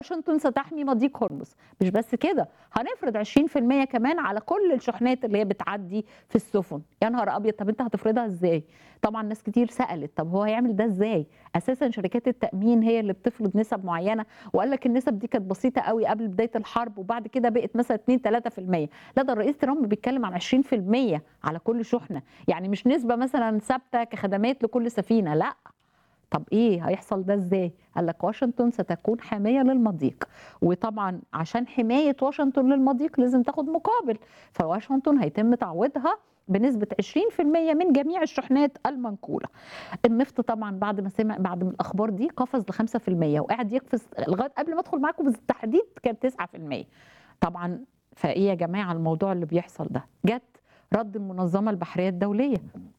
واشنطن ستحمي مضيق هرمز مش بس كده هنفرض 20% كمان على كل الشحنات اللي هي بتعدي في السفن يا نهار ابيض طب انت هتفرضها ازاي طبعا ناس كتير سالت طب هو هيعمل ده ازاي اساسا شركات التامين هي اللي بتفرض نسب معينه وقال لك النسب دي كانت بسيطه قوي قبل بدايه الحرب وبعد كده بقت مثلا 2 3% لا ده الرئيس ترامب بيتكلم عن 20% على كل شحنه يعني مش نسبه مثلا ثابته كخدمات لكل سفينه لا طب ايه هيحصل ده ازاي؟ قال لك واشنطن ستكون حاميه للمضيق وطبعا عشان حمايه واشنطن للمضيق لازم تاخد مقابل فواشنطن هيتم تعويضها بنسبة 20% من جميع الشحنات المنقولة. النفط طبعا بعد ما سمع بعد من الأخبار دي قفز ل 5% وقاعد يقفز لغاية قبل ما أدخل معاكم بالتحديد كان 9%. طبعا فإيه يا جماعة الموضوع اللي بيحصل ده؟ جت رد المنظمة البحرية الدولية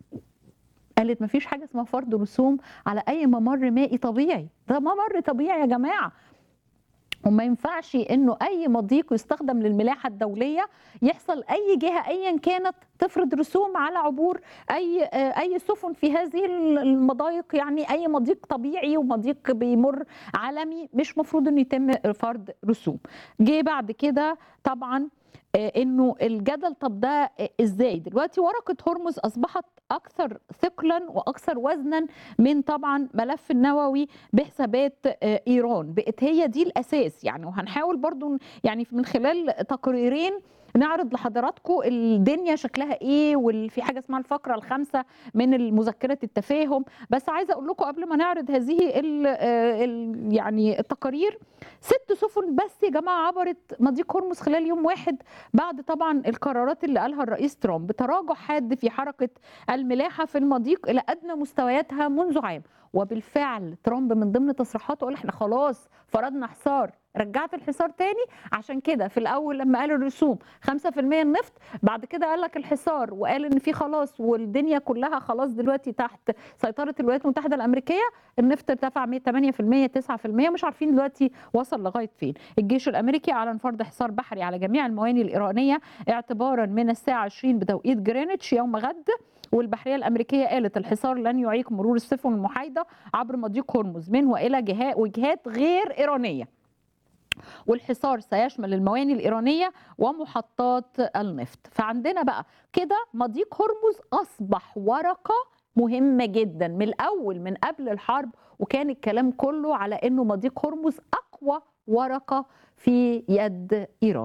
قالت مفيش حاجه اسمها فرض رسوم على اي ممر مائي طبيعي ده ممر طبيعي يا جماعه وما ينفعش انه اي مضيق يستخدم للملاحه الدوليه يحصل اي جهه ايا كانت تفرض رسوم على عبور اي اي سفن في هذه المضايق يعني اي مضيق طبيعي ومضيق بيمر عالمي مش مفروض انه يتم فرض رسوم جه بعد كده طبعا انه الجدل طب ده ازاي دلوقتي ورقه هرمز اصبحت اكثر ثقلا واكثر وزنا من طبعا ملف النووي بحسابات ايران بقت هي دي الاساس يعني وهنحاول برضو يعني من خلال تقريرين نعرض لحضراتكم الدنيا شكلها ايه وفي حاجه اسمها الفقره الخامسه من مذكره التفاهم بس عايزه اقول لكم قبل ما نعرض هذه ال ال يعني التقارير ست سفن بس يا جماعه عبرت مضيق هرمز خلال يوم واحد بعد طبعا القرارات اللي قالها الرئيس ترامب تراجع حاد في حركه الملاحه في المضيق الى ادنى مستوياتها منذ عام وبالفعل ترامب من ضمن تصريحاته قال احنا خلاص فرضنا حصار رجعت الحصار تاني عشان كده في الاول لما قال الرسوم 5% النفط بعد كده قال لك الحصار وقال ان في خلاص والدنيا كلها خلاص دلوقتي تحت سيطره الولايات المتحده الامريكيه النفط ارتفع 8% 9% مش عارفين دلوقتي وصل لغايه فين الجيش الامريكي اعلن فرض حصار بحري على جميع المواني الايرانيه اعتبارا من الساعه 20 بتوقيت جرينتش يوم غد والبحريه الامريكيه قالت الحصار لن يعيق مرور السفن المحايده عبر مضيق هرمز من والى جهات وجهات غير ايرانيه والحصار سيشمل المواني الإيرانية ومحطات النفط فعندنا بقى كده مضيق هرمز أصبح ورقة مهمة جدا من الأول من قبل الحرب وكان الكلام كله على أنه مضيق هرمز أقوى ورقة في يد إيران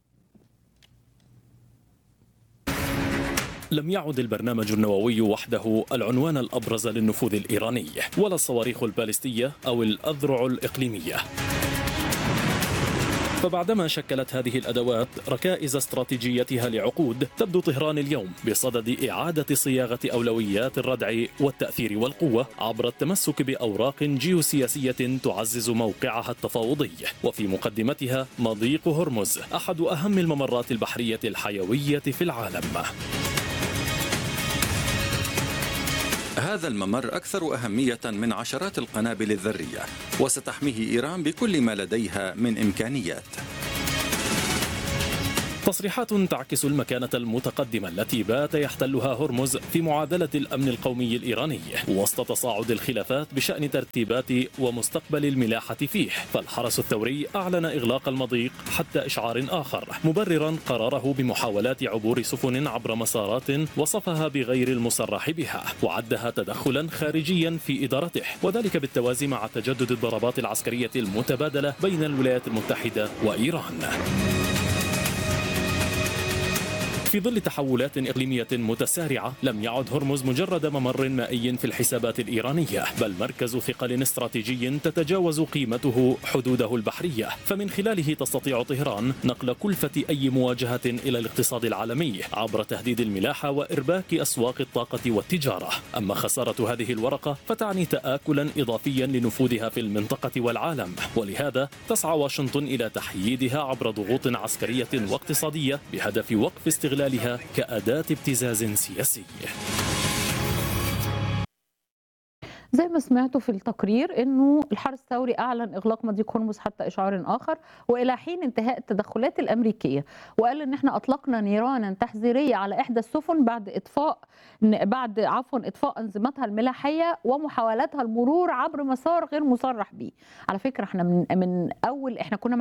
لم يعد البرنامج النووي وحده العنوان الابرز للنفوذ الايراني ولا الصواريخ البالستيه او الاذرع الاقليميه فبعدما شكلت هذه الادوات ركائز استراتيجيتها لعقود تبدو طهران اليوم بصدد اعاده صياغه اولويات الردع والتاثير والقوه عبر التمسك باوراق جيوسياسيه تعزز موقعها التفاوضي وفي مقدمتها مضيق هرمز احد اهم الممرات البحريه الحيويه في العالم هذا الممر أكثر أهمية من عشرات القنابل الذرية وستحميه إيران بكل ما لديها من إمكانيات تصريحات تعكس المكانة المتقدمة التي بات يحتلها هرمز في معادلة الأمن القومي الإيراني وسط تصاعد الخلافات بشأن ترتيبات ومستقبل الملاحة فيه فالحرس الثوري أعلن إغلاق المضيق حتى إشعار آخر مبررا قراره بمحاولات عبور سفن عبر مسارات وصفها بغير المصرح بها وعدها تدخلا خارجيا في إدارته وذلك بالتوازي مع تجدد الضربات العسكرية المتبادلة بين الولايات المتحدة وإيران في ظل تحولات إقليمية متسارعة لم يعد هرمز مجرد ممر مائي في الحسابات الإيرانية بل مركز ثقل استراتيجي تتجاوز قيمته حدوده البحرية فمن خلاله تستطيع طهران نقل كلفة أي مواجهة إلى الاقتصاد العالمي عبر تهديد الملاحة وإرباك أسواق الطاقة والتجارة أما خسارة هذه الورقة فتعني تآكلا إضافيا لنفوذها في المنطقة والعالم ولهذا تسعى واشنطن إلى تحييدها عبر ضغوط عسكرية واقتصادية بهدف وقف استغلال استغلالها كأداة ابتزاز سياسي زي ما سمعتوا في التقرير انه الحرس الثوري اعلن اغلاق مضيق هرمز حتى اشعار اخر والى حين انتهاء التدخلات الامريكيه وقال ان احنا اطلقنا نيرانا تحذيريه على احدى السفن بعد اطفاء بعد عفوا اطفاء انظمتها الملاحيه ومحاولاتها المرور عبر مسار غير مصرح به على فكره احنا من من اول احنا كنا